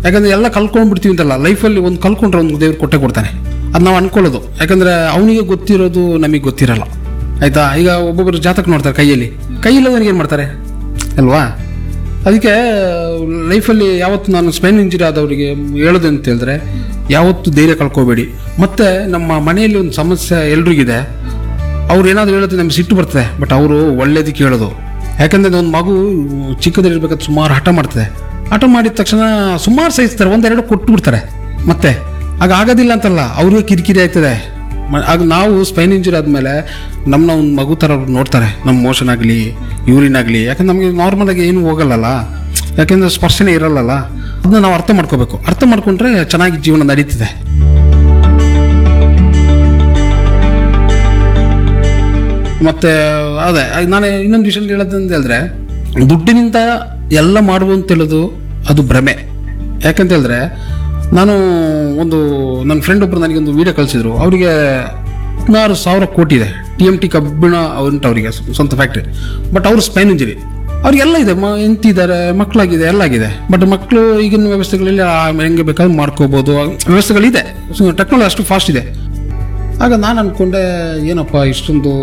ಯಾಕಂದ್ರೆ ಎಲ್ಲ ಕಲ್ಕೊಂಡ್ಬಿಡ್ತೀವಿ ಅಂತಲ್ಲ ಲೈಫಲ್ಲಿ ಒಂದು ಕಲ್ಕೊಂಡ್ರೆ ಒಂದು ದೇವ್ರು ಕೊಟ್ಟೆ ಕೊಡ್ತಾನೆ ಅದು ನಾವು ಅನ್ಕೊಳ್ಳೋದು ಯಾಕಂದ್ರೆ ಅವನಿಗೆ ಗೊತ್ತಿರೋದು ನಮಗೆ ಗೊತ್ತಿರಲ್ಲ ಆಯ್ತಾ ಈಗ ಒಬ್ಬೊಬ್ಬರು ಜಾತಕ ನೋಡ್ತಾರೆ ಕೈಯಲ್ಲಿ ಕೈಯಿಲ್ಲದವನಿಗೆ ಏನು ಮಾಡ್ತಾರೆ ಅಲ್ವಾ ಅದಕ್ಕೆ ಲೈಫಲ್ಲಿ ಯಾವತ್ತು ನಾನು ಸ್ಪೈನ್ ಇಂಜುರಿ ಆದವರಿಗೆ ಹೇಳೋದು ಅಂತ ಹೇಳಿದ್ರೆ ಯಾವತ್ತು ಧೈರ್ಯ ಕಳ್ಕೋಬೇಡಿ ಮತ್ತೆ ನಮ್ಮ ಮನೆಯಲ್ಲಿ ಒಂದು ಸಮಸ್ಯೆ ಎಲ್ರಿಗಿದೆ ಅವ್ರು ಏನಾದ್ರು ಹೇಳೋದು ನಮ್ಗೆ ಸಿಟ್ಟು ಬರ್ತದೆ ಬಟ್ ಅವರು ಒಳ್ಳೇದಕ್ಕೆ ಹೇಳೋದು ಯಾಕಂದ್ರೆ ಒಂದು ಮಗು ಚಿಕ್ಕದಿರ್ಬೇಕಾದ್ರೆ ಸುಮಾರು ಹಠ ಮಾಡ್ತದೆ ಹಠ ಮಾಡಿದ ತಕ್ಷಣ ಸುಮಾರು ಸಹಿಸ್ತಾರೆ ಒಂದೆರಡು ಕೊಟ್ಟು ಬಿಡ್ತಾರೆ ಮತ್ತೆ ಆಗ ಆಗೋದಿಲ್ಲ ಅಂತಲ್ಲ ಅವ್ರಿಗೆ ಕಿರಿಕಿರಿ ಆಯ್ತದೆ ಮ- ಆಗ ನಾವು ಸ್ಪೈನ್ ಇಂಜುರಿ ಆದಮೇಲೆ ನಮ್ಮನ್ನ ಒಂದು ಮಗು ಥರ ಅವ್ರು ನೋಡ್ತಾರೆ ನಮ್ಮ ಮೋಷನ್ ಆಗಲಿ ಯೂರಿನ್ ಆಗಲಿ ಯಾಕಂದ್ರೆ ನಮಗೆ ನಾರ್ಮಲ್ ಆಗಿ ಏನು ಹೋಗಲ್ಲಲ್ಲ ಯಾಕೆಂದ್ರೆ ಸ್ಪರ್ಶನೇ ಇರಲ್ಲಲ್ಲ ಅದನ್ನ ನಾವು ಅರ್ಥ ಮಾಡ್ಕೋಬೇಕು ಅರ್ಥ ಮಾಡ್ಕೊಂಡ್ರೆ ಚೆನ್ನಾಗಿ ಜೀವನ ನಡೀತಿದೆ ಮತ್ತೆ ಅದೇ ಆಗ ನಾನು ಇನ್ನೊಂದು ವಿಷಯ ಹೇಳೋದಂತ ಹೇಳಿದ್ರೆ ದುಡ್ಡಿನಿಂದ ಎಲ್ಲ ಮಾಡುವಂತ ಹೇಳೋದು ಅದು ಭ್ರಮೆ ಯಾಕಂತ ಹೇಳಿದ್ರೆ ನಾನು ಒಂದು ನನ್ನ ಫ್ರೆಂಡ್ ಒಬ್ರು ನನಗೆ ಒಂದು ವಿಡಿಯೋ ಕಳಿಸಿದ್ರು ಅವರಿಗೆ ಹದಿನಾರು ಸಾವಿರ ಕೋಟಿ ಇದೆ ಟಿ ಎಮ್ ಟಿ ಕಬ್ಬಿಣ ಉಂಟು ಅವರಿಗೆ ಸ್ವಂತ ಫ್ಯಾಕ್ಟ್ರಿ ಬಟ್ ಅವರು ಸ್ಪೈನ್ ಇಂಜರಿ ಅವ್ರಿಗೆಲ್ಲ ಇದೆ ಮ ಎಂತಿದ್ದಾರೆ ಮಕ್ಕಳಾಗಿದೆ ಎಲ್ಲ ಆಗಿದೆ ಬಟ್ ಮಕ್ಕಳು ಈಗಿನ ವ್ಯವಸ್ಥೆಗಳಲ್ಲಿ ಆ ಹೆಂಗೆ ಬೇಕಾದ್ರೂ ಮಾಡ್ಕೋಬೋದು ವ್ಯವಸ್ಥೆಗಳಿದೆ ಟೆಕ್ನಾಲಜಿ ಅಷ್ಟು ಫಾಸ್ಟ್ ಇದೆ ಆಗ ನಾನು ಅನ್ಕೊಂಡೆ ಏನಪ್ಪ ಇಷ್ಟೊಂದು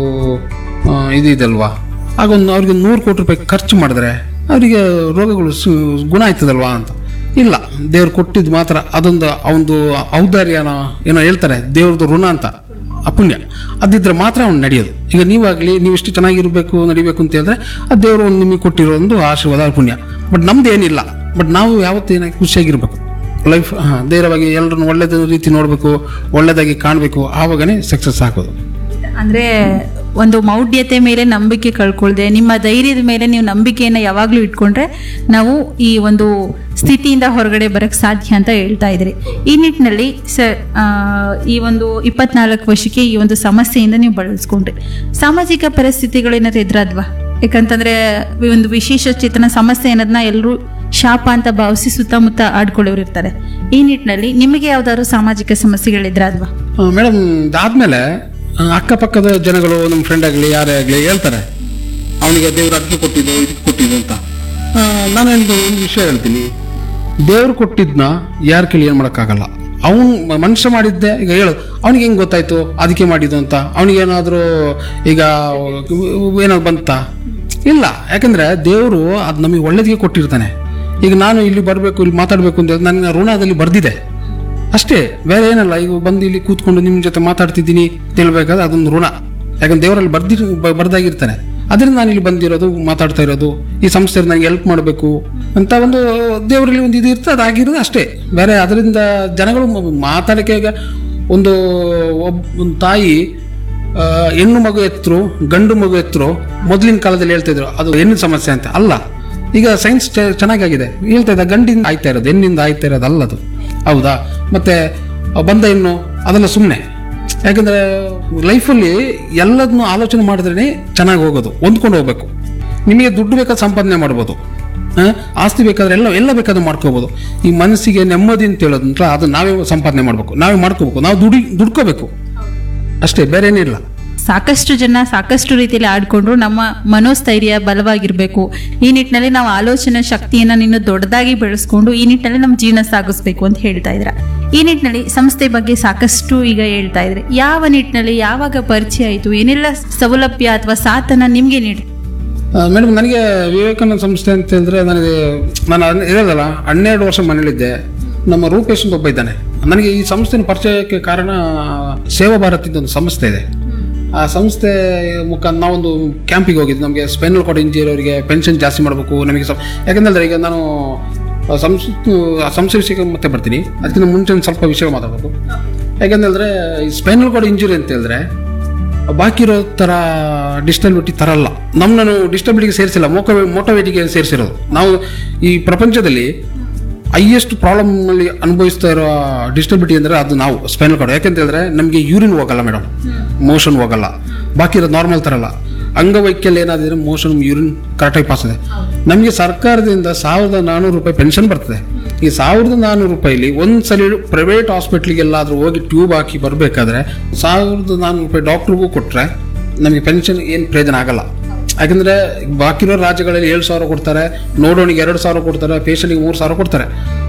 ಆ, ಇದು ಇದಲ್ವಾ ಆಗ ಒಂದು ಅವ್ರಿಗೆ ನೂರು ಕೋಟಿ ರೂಪಾಯಿ ಖರ್ಚು ಮಾಡಿದ್ರೆ ಅವರಿಗೆ ರೋಗಗಳು ಸು ಗುಣ ಆಯ್ತದಲ್ವಾ ಅಂತ ಇಲ್ಲ ದೇವ್ರು ಕೊಟ್ಟಿದ್ದು ಮಾತ್ರ ಅದೊಂದು ಅವನದು ಔದಾರ್ಯನ ಏನೋ ಹೇಳ್ತಾರೆ ದೇವ್ರದ್ದು ಋಣ ಅಂತ ಅಪುಣ್ಯ ಅದಿದ್ರೆ ಮಾತ್ರ ಅವ್ನು ನಡೆಯೋದು ಈಗ ನೀವಾಗಲಿ ನೀವು ಇಷ್ಟು ಚೆನ್ನಾಗಿರ್ಬೇಕು ನಡಿಬೇಕು ಅಂತ ಹೇಳಿದ್ರೆ ಆ ದೇವರು ಒಂದು ನಿಮಗೆ ಕೊಟ್ಟಿರೋ ಒಂದು ಆಶೀರ್ವಾದ ಪುಣ್ಯ ಬಟ್ ನಮ್ದು ಏನಿಲ್ಲ ಬಟ್ ನಾವು ಯಾವತ್ತೂ ಏನಾಗಿ ಖುಷಿಯಾಗಿರ್ಬೇಕು ಲೈಫ್ ಹಾಂ ಧೈರ್ಯವಾಗಿ ಎಲ್ಲರನ್ನು ಒಳ್ಳೆದ ರೀತಿ ನೋಡಬೇಕು ಒಳ್ಳೆದಾಗಿ ಕಾಣಬೇಕು ಆವಾಗನೇ ಸಕ್ಸಸ್ ಆಗೋದು ಅಂದ್ರೆ ಒಂದು ಮೌಢ್ಯತೆ ಮೇಲೆ ನಂಬಿಕೆ ಕಳ್ಕೊಳ್ದೆ ನಿಮ್ಮ ಧೈರ್ಯದ ಮೇಲೆ ನೀವು ನಂಬಿಕೆಯನ್ನು ಯಾವಾಗಲೂ ಇಟ್ಕೊಂಡ್ರೆ ನಾವು ಈ ಒಂದು ಸ್ಥಿತಿಯಿಂದ ಹೊರಗಡೆ ಬರಕ್ಕೆ ಸಾಧ್ಯ ಅಂತ ಹೇಳ್ತಾ ಇದ್ರಿ ಈ ನಿಟ್ಟಿನಲ್ಲಿ ಸರ್ ಆ, ಈ ಒಂದು ಇಪ್ಪತ್ನಾಲ್ಕು ವರ್ಷಕ್ಕೆ ಈ ಒಂದು ಸಮಸ್ಯೆಯಿಂದ ನೀವು ಬಳಸ್ಕೊಂಡ್ರಿ ಸಾಮಾಜಿಕ ಪರಿಸ್ಥಿತಿಗಳೇನಾದ್ರು ಎದುರಾದ್ವಾ ಯಾಕಂತಂದ್ರೆ ಈ ಒಂದು ವಿಶೇಷ ಚೇತನ ಸಮಸ್ಯೆ ಅನ್ನೋದನ್ನ ಎಲ್ಲರೂ ಶಾಪ ಅಂತ ಭಾವಿಸಿ ಸುತ್ತಮುತ್ತ ಆಡ್ಕೊಳ್ಳೋರು ಇರ್ತಾರೆ ಈ ನಿಟ್ಟಿನಲ್ಲಿ ನಿಮಗೆ ಯಾವ್ದಾದ್ರು ಸಾಮಾಜಿಕ ಸಮಸ್ಯೆಗಳು ಎದುರಾದ್ವಾ ಮೇಡಮ್ ಇದಾದ್ಮೇಲೆ ಆ, ಅಕ್ಕಪಕ್ಕದ ಜನಗಳು ನಮ್ಮ ಫ್ರೆಂಡ್ ಆಗಲಿ ಯಾರೇ ಆಗಲಿ ಹೇಳ್ತಾರೆ ಅವನಿಗೆ ದೇವ್ರು ಅದಕ್ಕೆ ಕೊಟ್ಟಿದ್ದು ಇದಕ್ಕೆ ಕೊಟ್ಟಿದ್ದು ಅಂತ ಆ, ನಾನು ಒಂದು ಒಂದು ವಿಷಯ ಹೇಳ್ತೀನಿ ದೇವ್ರು ಕೊಟ್ಟಿದ್ನ ಯಾರ ಕೇಳಿ ಏನು ಮಾಡೋಕ್ಕಾಗಲ್ಲ ಅವನು ಮನುಷ್ಯ ಮಾಡಿದ್ದೆ ಈಗ ಹೇಳು ಅವನಿಗೆ ಹೆಂಗೆ ಗೊತ್ತಾಯ್ತು ಅದಕ್ಕೆ ಮಾಡಿದ್ದು ಅಂತ ಅವನಿಗೇನಾದರೂ ಈಗ ಏನಾದ್ರು ಬಂತ ಇಲ್ಲ ಯಾಕಂದ್ರೆ ದೇವರು ಅದು ನಮಗೆ ಒಳ್ಳೇದಿಗೆ ಕೊಟ್ಟಿರ್ತಾನೆ ಈಗ ನಾನು ಇಲ್ಲಿ ಬರಬೇಕು ಇಲ್ಲಿ ಮಾತಾಡಬೇಕು ಅಂತ ನನ್ನ ಋಣದಲ್ಲಿ ಬರ್ದಿದೆ ಅಷ್ಟೇ ಬೇರೆ ಏನಲ್ಲ ಈಗ ಬಂದು ಇಲ್ಲಿ ಕೂತ್ಕೊಂಡು ನಿಮ್ಮ ಜೊತೆ ಮಾತಾಡ್ತಿದ್ದೀನಿ ತಿಳ್ಬೇಕಾದ್ರೆ ಅದೊಂದು ಋಣ ಯಾಕಂದ್ರೆ ದೇವರಲ್ಲಿ ಬರ್ದಿ ಬ- ಬರ್ದಾಗಿರ್ತಾನೆ ಅದರಿಂದ ನಾನು ಇಲ್ಲಿ ಬಂದಿರೋದು ಮಾತಾಡ್ತಾ ಇರೋದು ಈ ಸಂಸ್ಥೆ ನನಗೆ ಹೆಲ್ಪ್ ಮಾಡಬೇಕು ಅಂತ ಒಂದು ದೇವರಲ್ಲಿ ಒಂದು ಇದು ಇರ್ತದೆ ಅದಾಗಿರೋದು ಅಷ್ಟೇ ಬೇರೆ ಅದರಿಂದ ಜನಗಳು ಮ- ಮಾತಾಡಕ್ಕೆ ಈಗ ಒಂದು ಒಬ್ಬ ಒಂದು ತಾಯಿ ಆ, ಹೆಣ್ಣು ಮಗು ಎತ್ತರು ಗಂಡು ಮಗು ಎತ್ತರು ಮೊದಲಿನ ಕಾಲದಲ್ಲಿ ಹೇಳ್ತಾ ಇದ್ರು ಅದು ಹೆಣ್ಣಿನ ಸಮಸ್ಯೆ ಅಂತ ಅಲ್ಲ ಈಗ ಸೈನ್ಸ್ ಚೆನ್ನಾಗಾಗಿದೆ ಹೇಳ್ತಾ ಇದ್ದ ಗಂಡಿಂದ ಆಯ್ತಾ ಇರೋದು ಹೆಣ್ಣಿಂದ ಆಯ್ತಾ ಇರೋದು ಅಲ್ಲ ಅದು ಹೌದಾ ಮತ್ತೆ ಆ ಬಂದ ಹೆಣ್ಣು ಅದೆಲ್ಲ ಸುಮ್ಮನೆ ಯಾಕಂದ್ರೆ ಲೈಫಲ್ಲಿ ಎಲ್ಲದನ್ನು ಆಲೋಚನೆ ಮಾಡಿದ್ರೇ ಚೆನ್ನಾಗಿ ಹೋಗೋದು ಹೊಂದ್ಕೊಂಡು ಹೋಗ್ಬೇಕು ನಿಮಗೆ ದುಡ್ಡು ಬೇಕಾದ್ರೆ ಸಂಪಾದನೆ ಮಾಡ್ಬೋದು ಆ, ಆಸ್ತಿ ಬೇಕಾದ್ರೆ ಎಲ್ಲ ಎಲ್ಲ ಬೇಕಾದ್ರೂ ಮಾಡ್ಕೋಬೋದು ಈ ಮನಸ್ಸಿಗೆ ನೆಮ್ಮದಿ ಅಂತ ಹೇಳೋದಂತ ಅದು ನಾವೇ ಸಂಪಾದನೆ ಮಾಡ್ಬೇಕು ನಾವೇ ಮಾಡ್ಕೋಬೇಕು ನಾವು ದುಡಿ ದುಡ್ಕೋಬೇಕು ಅಷ್ಟೇ ಬೇರೆ ಏನಿಲ್ಲ ಸಾಕಷ್ಟು ಜನ ಸಾಕಷ್ಟು ರೀತಿಯಲ್ಲಿ ಆಡ್ಕೊಂಡ್ರು ನಮ್ಮ ಮನೋಸ್ಥೈರ್ಯ ಬಲವಾಗಿರಬೇಕು ಈ ನಿಟ್ಟಿನಲ್ಲಿ ನಾವು ಆಲೋಚನೆ ಶಕ್ತಿಯನ್ನ ನೀನು ದೊಡ್ಡದಾಗಿ ಬೆಳೆಸ್ಕೊಂಡು ಈ ನಿಟ್ಟಿನಲ್ಲಿ ನಮ್ಮ ಜೀವನ ಸಾಗಿಸ್ಬೇಕು ಅಂತ ಹೇಳ್ತಾ ಇದ್ರ ಈ ನಿಟ್ಟಿನಲ್ಲಿ ಸಂಸ್ಥೆ ಬಗ್ಗೆ ಸಾಕಷ್ಟು ಈಗ ಹೇಳ್ತಾ ಇದ್ರೆ ಯಾವ ನಿಟ್ಟಿನಲ್ಲಿ ಯಾವಾಗ ಪರಿಚಯ ಆಯಿತು ಏನೆಲ್ಲ ಸೌಲಭ್ಯ ಅಥವಾ ಸಾಥನ ನಿಮ್ಗೆ ನೀಡಿ ಮೇಡಮ್ ನನಗೆ ವಿವೇಕಾನಂದ ಸಂಸ್ಥೆ ಅಂತ ಹೇಳಿದ್ರೆ ನನಗೆ ನಾನು ಅನ್- ಇರೋದಲ್ಲ ಹನ್ನೆರಡು ವರ್ಷ ಮನೇಲಿದ್ದೆ ನಮ್ಮ ರೂಪೇಶ್ ಅಂತ ಒಬ್ಬ ಇದ್ದಾನೆ ನನಗೆ ಈ ಸಂಸ್ಥೆನ ಪರಿಚಯಕ್ಕೆ ಕಾರಣ ಸೇವಾ ಭಾರತಿಂದ ಒಂದು ಸಂಸ್ಥೆ ಇದೆ ಆ ಸಂಸ್ಥೆ ಮುಖಾಂತರ ನಾವೊಂದು ಕ್ಯಾಂಪಿಗೆ ಹೋಗಿದ್ದೆ ನಮಗೆ ಸ್ಪೈನಲ್ ಕಾರ್ಡ್ ಇಂಜಿಯರ್ ಅವರಿಗೆ ಪೆನ್ಷನ್ ಜಾಸ್ತಿ ಮಾಡಬೇಕು ನಮಗೆ ಸ್ವಲ್ಪ ಯಾಕಂದ್ರೆ ಈಗ ನಾನು ಆ ಸಂಸ್ಥೆ ಆ ಸಂಸ್ಥೆ ವಿಷಯಕ್ಕೆ ಮತ್ತೆ ಬರ್ತೀನಿ ಅದಕ್ಕಿಂತ ಮುಂಚೆ ಒಂದು ಸ್ವಲ್ಪ ವಿಷಯ ಮಾತಾಡಬೇಕು ಯಾಕಂದ್ರೆ ಈ ಸ್ಪೈನಲ್ ಕಾರ್ಡ್ ಇಂಜುರಿ ಅಂತ ಹೇಳಿದ್ರೆ ಬಾಕಿ ಇರೋ ಥರ ಡಿಸ್ಟಬಿಲಿಟಿ ಥರ ಅಲ್ಲ ನಮ್ಮನ್ನು ಡಿಸ್ಟಬಿಲಿಟಿಗೆ ಸೇರಿಸಿಲ್ಲ ಮೋಕ ಮೋಟೋವೇಟಿಗೆ ಸೇರಿಸಿರೋದು ನಾವು ಈ ಪ್ರಪಂಚದಲ್ಲಿ ಹೈಯೆಸ್ಟ್ ಪ್ರಾಬ್ಲಮ್ನಲ್ಲಿ ಅನುಭವಿಸ್ತಾ ಇರೋ ಡಿಸ್ಟಬಿಲಿಟಿ ಅಂದರೆ ಅದು ನಾವು ಸ್ಪೈನಲ್ ಕಾರ್ಡ್ ಯಾಕೆಂತ ಹೇಳಿದ್ರೆ ನಮಗೆ ಯೂರಿನ್ ಹೋಗಲ್ಲ ಮೇಡಮ್ ಮೋಷನ್ ಹೋಗಲ್ಲ ಬಾಕಿ ಇರೋದು ನಾರ್ಮಲ್ ಥರ ಅಲ್ಲ ಅಂಗವೈಕಲ್ಯ ಏನಾದ್ರೆ ಮೋಷನ್ ಯೂರಿನ್ ಕರೆಕ್ಟಾಗಿ ಪಾಸ್ ಇದೆ ನಮಗೆ ಸರ್ಕಾರದಿಂದ ಸಾವಿರದ ನಾನ್ನೂರು ರೂಪಾಯಿ ಪೆನ್ಷನ್ ಬರ್ತದೆ ಈ ಸಾವಿರದ ನಾನ್ನೂರು ರೂಪಾಯಿಲಿ ಒಂದು ಸಲ ಪ್ರೈವೇಟ್ ಹಾಸ್ಪಿಟ್ಲಿಗೆ ಎಲ್ಲಾದರೂ ಹೋಗಿ ಟ್ಯೂಬ್ ಹಾಕಿ ಬರಬೇಕಾದ್ರೆ ಸಾವಿರದ ನಾನ್ನೂರು ರೂಪಾಯಿ ಡಾಕ್ಟ್ರಿಗೂ ಕೊಟ್ಟರೆ ನಮಗೆ ಪೆನ್ಷನ್ ಏನು ಪ್ರಯೋಜನ ಆಗಲ್ಲ ಯಾಕಂದ್ರೆ ಬಾಕಿರೋ ರಾಜ್ಯಗಳಲ್ಲಿ ಏಳು ಸಾವಿರ ಕೊಡ್ತಾರೆ ನೋಡೋಣಿಗೆ ಎರಡು ಸಾವಿರ ಕೊಡ್ತಾರೆ ಪೇಷಂಟ್ಗೆ ಮೂರು ಸಾವಿರ ಕೊಡ್ತಾರೆ